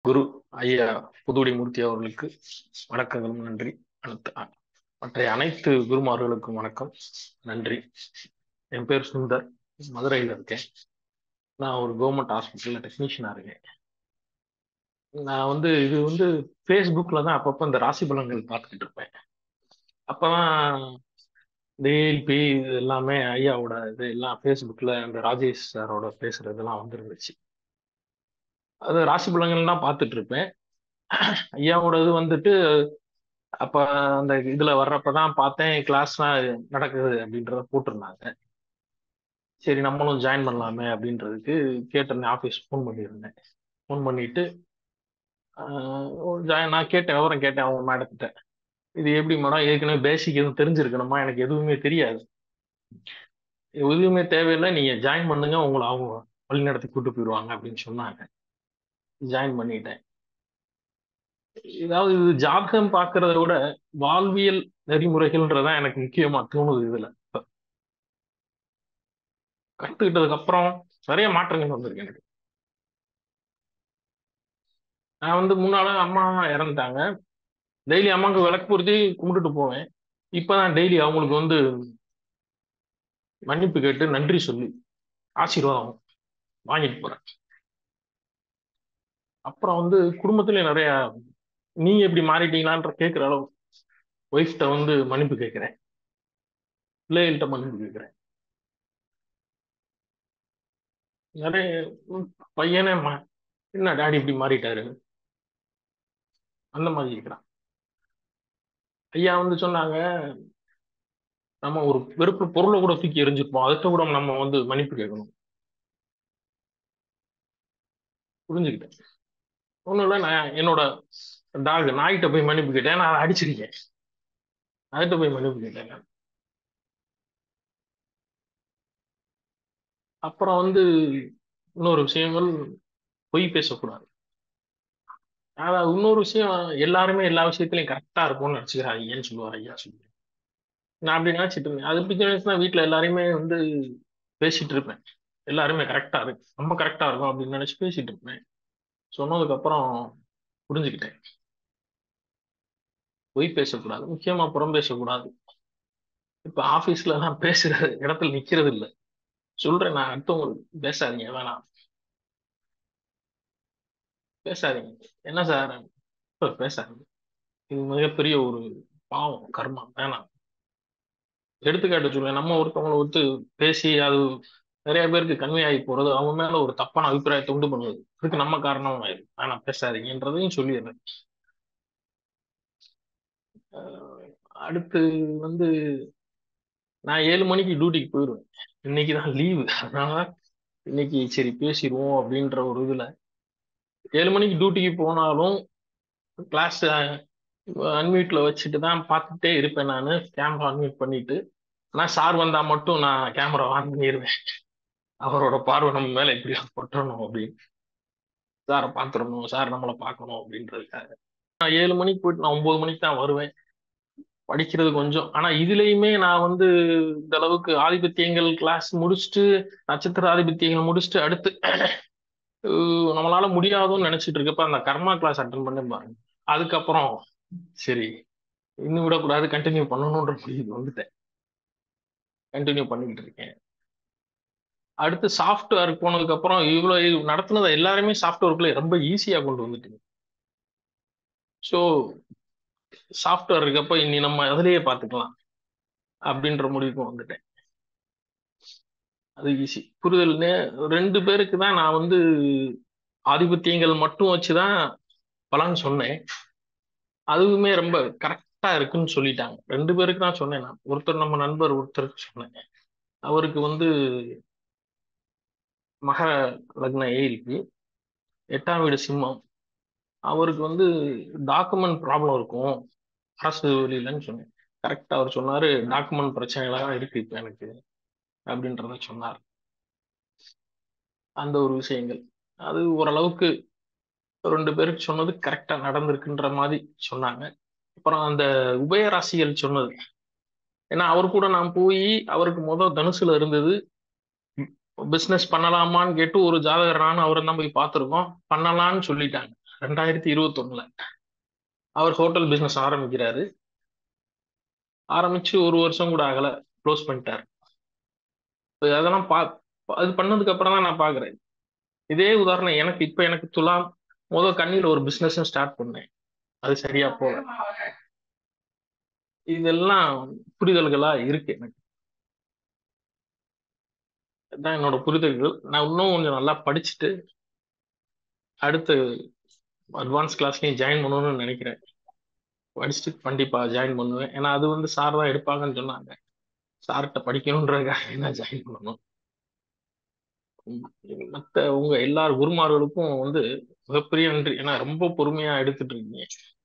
குரு ஐயா புதுடி மூர்த்தி அவர்களுக்கு வணக்கங்களும் நன்றி அடுத்த மற்ற அனைத்து குருமார்களுக்கும் வணக்கம் நன்றி என் பேர் சுந்தர் மதுரையில் இருக்கேன் நான் ஒரு கவர்மெண்ட் ஹாஸ்பிட்டலில் டெக்னீஷியனாக இருக்கேன் நான் வந்து இது வந்து ஃபேஸ்புக்கில் தான் அப்பப்போ இந்த ராசி பலன்கள் பார்த்துக்கிட்டு இருப்பேன் அப்போதான் டிஎல்பி இது எல்லாமே ஐயாவோட இது எல்லாம் ஃபேஸ்புக்கில் இந்த ராஜேஷ் சாரோட பேசுறதெல்லாம் வந்துருந்துச்சு அது ராசி பலன்கள் தான் பார்த்துட்டு இருப்பேன் ஐயாவோட இது வந்துட்டு அப்ப அந்த இதுல வர்றப்பதான் பார்த்தேன் கிளாஸ்லாம் நடக்குது அப்படின்றத போட்டிருந்தாங்க சரி நம்மளும் ஜாயின் பண்ணலாமே அப்படின்றதுக்கு கேட்டிருந்தேன் ஆஃபீஸ் ஃபோன் பண்ணியிருந்தேன் ஃபோன் பண்ணிட்டு ஜாயின் நான் கேட்டேன் விவரம் கேட்டேன் அவங்க மேடத்திட்ட இது எப்படி மேடம் ஏற்கனவே பேசிக் எதுவும் தெரிஞ்சிருக்கணுமா எனக்கு எதுவுமே தெரியாது எதுவுமே தேவையில்லை நீங்க ஜாயின் பண்ணுங்க உங்களை அவங்க வழிநடத்தி கூட்டு போயிடுவாங்க அப்படின்னு சொன்னாங்க ஜாயின் பண்ணிட்டேன் ஏதாவது இது ஜாதகம் பார்க்கறத விட வாழ்வியல் நெறிமுறைகள்ன்றதான் எனக்கு முக்கியமா தோணுது இதுல கத்துக்கிட்டதுக்கு அப்புறம் நிறைய மாற்றங்கள் வந்திருக்கு எனக்கு நான் வந்து முன்னால அம்மா இறந்துட்டாங்க டெய்லி அம்மாவுக்கு விளக்கு பொருத்தி கும்பிட்டுட்டு போவேன் இப்பதான் டெய்லி அவங்களுக்கு வந்து மன்னிப்பு கேட்டு நன்றி சொல்லி ஆசீர்வாதம் வாங்கிட்டு போறேன் அப்புறம் வந்து குடும்பத்துல நிறைய நீங்க எப்படி மாறிட்டீங்களான்ற கேட்கிற அளவு ஒய்ஃப்ட வந்து மன்னிப்பு கேட்கிறேன் பிள்ளைகள்கிட்ட மன்னிப்பு கேட்கிறேன் நிறைய பையனே என்ன டாடி இப்படி மாறிட்டாரு அந்த மாதிரி இருக்கிறான் ஐயா வந்து சொன்னாங்க நம்ம ஒரு வெறுப்பு பொருளை கூட தூக்கி எரிஞ்சிருப்போம் அதுகிட்ட கூட நம்ம வந்து மன்னிப்பு கேட்கணும் புரிஞ்சுக்கிட்டேன் ஒன்றும் இல்லை நான் என்னோட டாக் நாய்கிட்ட போய் மன்னிப்பு கேட்டேன் நான் அதை அடிச்சிருக்கேன் அதுகிட்ட போய் மன்னிப்பு கேட்டேன் அப்புறம் வந்து இன்னொரு விஷயங்கள் பொய் பேசக்கூடாது அதாவது இன்னொரு விஷயம் எல்லாருமே எல்லா விஷயத்திலையும் கரெக்டா இருக்கும்னு நினச்சிக்கிறாங்கன்னு சொல்லுவார் ஐயா சொல்லுவார் நான் அப்படி நினைச்சிட்டு இருந்தேன் அது பிடிச்ச தான் வீட்டில் எல்லாரையுமே வந்து பேசிட்டு இருப்பேன் எல்லாருமே கரெக்டா இருக்கு ரொம்ப கரெக்டா இருக்கும் அப்படின்னு நினைச்சு பேசிட்டு இருப்பேன் சொன்னதுக்கு அப்புறம் புரிஞ்சுக்கிட்டேன் பொய் பேசக்கூடாது முக்கியமா புறம் பேசக்கூடாது இப்ப ஆபீஸ்ல எல்லாம் பேசுற இடத்துல நிக்கிறது இல்லை சொல்றேன் நான் அடுத்தவங்களுக்கு பேசாதீங்க வேணாம் பேசாதீங்க என்ன சார் பேசாதீங்க இது மிகப்பெரிய ஒரு பாவம் கர்மா வேணாம் எடுத்துக்காட்டு சொல்லுவேன் நம்ம ஒருத்தவங்களை ஒத்து பேசி அது நிறைய பேருக்கு கன்வே ஆகி போறது அவங்க மேல ஒரு தப்பான அபிப்பிராயத்தை உண்டு பண்ணுவது இதுக்கு நம்ம காரணம் ஆயிடும் ஆனா பேசாதீங்கன்றதையும் சொல்லிடுறேன் அடுத்து வந்து நான் ஏழு மணிக்கு டியூட்டிக்கு போயிடுவேன் இன்னைக்கு தான் லீவு அதனால இன்னைக்கு சரி பேசிடுவோம் அப்படின்ற ஒரு இதுல ஏழு மணிக்கு டியூட்டிக்கு போனாலும் கிளாஸ் அன்மியூட்ல வச்சுட்டு தான் பார்த்துட்டே இருப்பேன் நான் கேமரா அன்மியூட் பண்ணிட்டு ஆனால் சார் வந்தா மட்டும் நான் கேமரா ஆன் பண்ணிடுவேன் அவரோட பார்வை நம்ம மேல எப்படியா கொட்டணும் அப்படின்னு சாரை பார்த்துடணும் சார் நம்மளை பார்க்கணும் அப்படின்றதுக்காக நான் ஏழு மணிக்கு போயிட்டு நான் ஒன்பது மணிக்கு தான் வருவேன் படிக்கிறது கொஞ்சம் ஆனா இதுலயுமே நான் வந்து இந்த அளவுக்கு ஆதிபத்தியங்கள் கிளாஸ் முடிச்சுட்டு நட்சத்திர ஆதிபத்தியங்கள் முடிச்சுட்டு அடுத்து நம்மளால முடியாதுன்னு நினைச்சிட்டு இருக்கப்ப அந்த கர்மா கிளாஸ் அட்டன் பண்ண பாருங்க அதுக்கப்புறம் சரி இன்னும் விடக்கூடாது கண்டினியூ பண்ணணுன்ற முடிவு வந்துட்டேன் கண்டினியூ பண்ணிக்கிட்டு இருக்கேன் அடுத்து சாஃப்ட்வேர் போனதுக்கு அப்புறம் இவ்வளவு நடத்துனதை எல்லாருமே சாஃப்ட்வேருக்குள்ள ரொம்ப ஈஸியா கொண்டு வந்துட்டீங்க ஸோ சாஃப்ட்வேர் இருக்கப்ப இனி நம்ம அதிலேயே பார்த்துக்கலாம் அப்படின்ற முடிவுக்கும் வந்துட்டேன் அது ஈஸி புரிதல்னு ரெண்டு பேருக்கு தான் நான் வந்து ஆதிபத்தியங்கள் மட்டும் வச்சுதான் பலன் சொன்னேன் அதுவுமே ரொம்ப கரெக்டா இருக்குன்னு சொல்லிட்டாங்க ரெண்டு பேருக்கு தான் சொன்னேன் நான் ஒருத்தர் நம்ம நண்பர் ஒருத்தருக்கு சொன்னேன் அவருக்கு வந்து மகர லக்ன ஏஎல்பி எட்டாம் வீடு சிம்மம் அவருக்கு வந்து டாக்குமெண்ட் ப்ராப்ளம் இருக்கும் அரசு வழியிலன்னு சொன்னேன் கரெக்டா அவர் சொன்னாரு டாக்குமெண்ட் பிரச்சனைலாம் இருக்கு இப்ப எனக்கு அப்படின்றத சொன்னார் அந்த ஒரு விஷயங்கள் அது ஓரளவுக்கு ரெண்டு பேருக்கு சொன்னது கரெக்டா நடந்திருக்குன்ற மாதிரி சொன்னாங்க அப்புறம் அந்த உபயராசிகள் சொன்னது ஏன்னா அவர் கூட நான் போய் அவருக்கு முதல் தனுசுல இருந்தது பிசினஸ் பண்ணலாமான்னு கேட்டு ஒரு ஜாதகரான அவரை தான் போய் பார்த்துருக்கோம் பண்ணலான்னு சொல்லிட்டாங்க ரெண்டாயிரத்தி இருபத்தொன்னுல அவர் ஹோட்டல் பிசினஸ் ஆரம்பிக்கிறாரு ஆரம்பிச்சு ஒரு வருஷம் கூட ஆகல க்ளோஸ் பண்ணிட்டார் இப்ப அதெல்லாம் பா அது பண்ணதுக்கு அப்புறம் தான் நான் பாக்குறேன் இதே உதாரணம் எனக்கு இப்ப எனக்கு துலாம் முதல் கண்ணில ஒரு பிசினஸ் ஸ்டார்ட் பண்ணேன் அது சரியா போல இதெல்லாம் புரிதல்களா இருக்கு எனக்கு தான் என்னோட புரிதல்கள் நான் இன்னும் கொஞ்சம் நல்லா படிச்சுட்டு அடுத்து அட்வான்ஸ் கிளாஸ்லயும் ஜாயின் பண்ணணும்னு நினைக்கிறேன் படிச்சுட்டு கண்டிப்பா ஜாயின் பண்ணுவேன் ஏன்னா அது வந்து சார் தான் எடுப்பாங்கன்னு சொன்னாங்க சார்கிட்ட படிக்கணுன்றதுக்காக நான் ஜாயின் பண்ணணும் மற்ற உங்க எல்லா குருமார்களுக்கும் வந்து மிகப்பெரிய நன்றி ஏன்னா ரொம்ப பொறுமையா எடுத்துட்டு இருக்கீங்க